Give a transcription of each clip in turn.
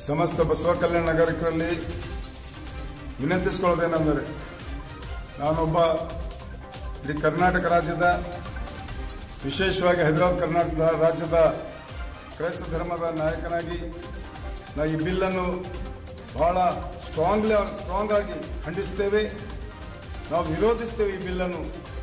ಸಮಸ್ತ ಬಸವ ಕಲ್ಯಾಣ ನಾಗರಿಕರಲ್ಲಿ ವಿನಂತಿಸಿಕೊಳ್ಳೋದೇನೆಂದರೆ ನಾನೊಬ್ಬ ಇಡೀ ಕರ್ನಾಟಕ ರಾಜ್ಯದ ವಿಶೇಷವಾಗಿ ಹೈದರಾಬಾದ್ ಕರ್ನಾಟಕ ರಾಜ್ಯದ ಕ್ರೈಸ್ತ ಧರ್ಮದ ನಾಯಕನಾಗಿ ನಾ ಈ ಬಿಲ್ಲನ್ನು ಬಹಳ ಸ್ಟ್ರಾಂಗ್ಲಿ ಸ್ಟ್ರಾಂಗ್ ಆಗಿ ಖಂಡಿಸ್ತೇವೆ ನಾವು ವಿರೋಧಿಸ್ತೇವೆ ಈ ಬಿಲ್ಲನ್ನು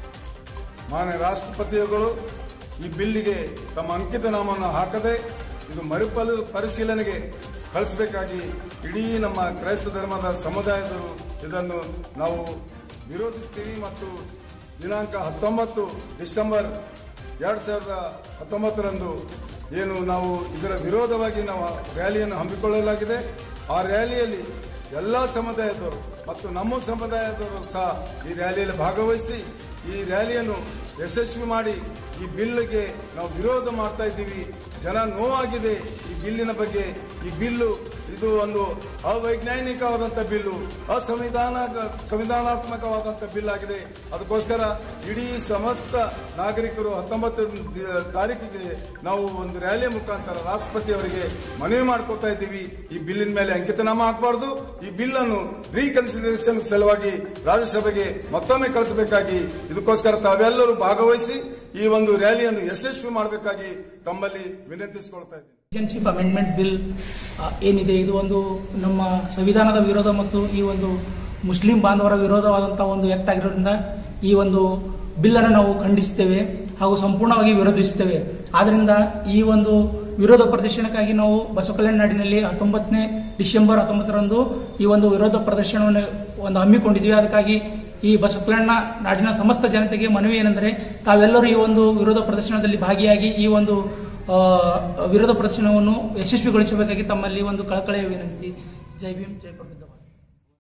ಮಾನ್ಯ ರಾಷ್ಟ್ರಪತಿಗಳು ಈ ಬಿಲ್ಲಿಗೆ ತಮ್ಮ ಅಂಕಿತ ನಾಮವನ್ನು ಹಾಕದೆ ಇದು ಮರುಪಲು ಪರಿಶೀಲನೆಗೆ ಕಳಿಸಬೇಕಾಗಿ ಇಡೀ ನಮ್ಮ ಕ್ರೈಸ್ತ ಧರ್ಮದ ಸಮುದಾಯದರು ಇದನ್ನು ನಾವು ವಿರೋಧಿಸ್ತೀವಿ ಮತ್ತು ದಿನಾಂಕ ಹತ್ತೊಂಬತ್ತು ಡಿಸೆಂಬರ್ ಎರಡು ಸಾವಿರದ ಹತ್ತೊಂಬತ್ತರಂದು ಏನು ನಾವು ಇದರ ವಿರೋಧವಾಗಿ ನಾವು ರ್ಯಾಲಿಯನ್ನು ಹಮ್ಮಿಕೊಳ್ಳಲಾಗಿದೆ ಆ ರ್ಯಾಲಿಯಲ್ಲಿ ಎಲ್ಲ ಸಮುದಾಯದವರು ಮತ್ತು ನಮ್ಮ ಸಮುದಾಯದವರು ಸಹ ಈ ರ್ಯಾಲಿಯಲ್ಲಿ ಭಾಗವಹಿಸಿ ಈ ರ್ಯಾಲಿಯನ್ನು ಯಶಸ್ವಿ ಮಾಡಿ ಈ ಬಿಲ್ಗೆ ನಾವು ವಿರೋಧ ಮಾಡ್ತಾ ಇದ್ದೀವಿ ಜನ ನೋವಾಗಿದೆ ಈ ಬಿಲ್ಲಿನ ಬಗ್ಗೆ ಈ ಬಿಲ್ಲು ಇದು ಒಂದು ಅವೈಜ್ಞಾನಿಕವಾದಂಥ ಬಿಲ್ಲು ಅಸಂವಿಧಾನ ಸಂವಿಧಾನಾತ್ಮಕವಾದಂಥ ಬಿಲ್ ಆಗಿದೆ ಅದಕ್ಕೋಸ್ಕರ ಇಡೀ ಸಮಸ್ತ ನಾಗರಿಕರು ಹತ್ತೊಂಬತ್ತು ದಿ- ತಾರೀಕಿಗೆ ನಾವು ಒಂದು ರ್ಯಾಲಿಯ ಮುಖಾಂತರ ರಾಷ್ಟ್ರಪತಿ ಅವರಿಗೆ ಮನವಿ ಮಾಡ್ಕೊತಾ ಇದ್ದೀವಿ ಈ ಬಿಲ್ಲಿನ ಮೇಲೆ ಅಂಕಿತನಾಮ ಹಾಕಬಾರ್ದು ಈ ಬಿಲ್ ಅನ್ನು ರೀಕನ್ಸಿಡರೇಷನ್ ಸಲುವಾಗಿ ರಾಜ್ಯಸಭೆಗೆ ಮತ್ತೊಮ್ಮೆ ಕಳಿಸಬೇಕಾಗಿ ಇದಕ್ಕೋಸ್ಕರ ತಾವೆಲ್ಲರೂ ಭಾಗವಹಿಸಿ ಈ ಒಂದು ರ್ಯಾಲಿಯನ್ನು ಯಶಸ್ವಿ ಮಾಡಬೇಕಾಗಿ ತಮ್ಮಲ್ಲಿ ವಿನಂತಿಸಿಕೊಳ್ತಾ ಇದ್ದೀನಿ ಸಿಟಿಜನ್ಶಿಪ್ ಅಮೆಂಡ್ಮೆಂಟ್ ಬಿಲ್ ಆ, ಏನಿದೆ ಇದು ಒಂದು ನಮ್ಮ ಸಂವಿಧಾನದ ವಿರೋಧ ಮತ್ತು ಈ ಒಂದು ಮುಸ್ಲಿಂ ಬಾಂಧವರ ವಿರೋಧವಾದಂತಹ ಒಂದು ಆಕ್ಟ್ ಆಗಿರೋದ್ರಿಂದ ಈ ಒಂದು ಬಿಲ್ ಅನ್ನು ನಾವು ಖಂಡಿಸುತ್ತೇವೆ ಹಾಗೂ ಸಂಪೂರ್ಣವಾಗಿ ವಿರೋಧಿಸುತ್ತೇವೆ ಆದ್ರಿಂದ ಈ ಒಂದು ವಿರೋಧ ಪ್ರದರ್ಶನಕ್ಕಾಗಿ ನಾವು ಬಸವ ಕಲ್ಯಾಣ ನಾಡಿನಲ್ಲಿ ಹತ್ತೊಂಬತ್ತನೇ ಡಿಸೆಂಬರ್ ಹತ್ತೊಂಬತ್ತರಂದು ಈ ಒಂದು ವಿರೋಧ ಪ್ರದರ್ಶನವನ್ನು ಒಂದು ಹಮ್ಮಿಕೊಂಡಿದ್ದೀವಿ ಅದಕ್ಕಾಗಿ ಈ ಬಸವ ಕಲ್ಯಾಣ ನಾಡಿನ ಸಮಸ್ತ ಜನತೆಗೆ ಮನವಿ ಏನೆಂದರೆ ತಾವೆಲ್ಲರೂ ಈ ಒಂದು ವಿರೋಧ ಪ್ರದರ್ಶನದಲ್ಲಿ ಭಾಗಿಯಾಗಿ ಈ ಒಂದು ಆ, ವಿರೋಧ ಪ್ರದರ್ಶನವನ್ನು ಯಶಸ್ವಿಗೊಳಿಸಬೇಕಾಗಿ ತಮ್ಮಲ್ಲಿ ಒಂದು ಕಳಕಳೆಯ ವಿನಂತಿ ಜೈ ಭೀಮ್ ಜೈ ಪ್ರಬುದ್ಧವಾದ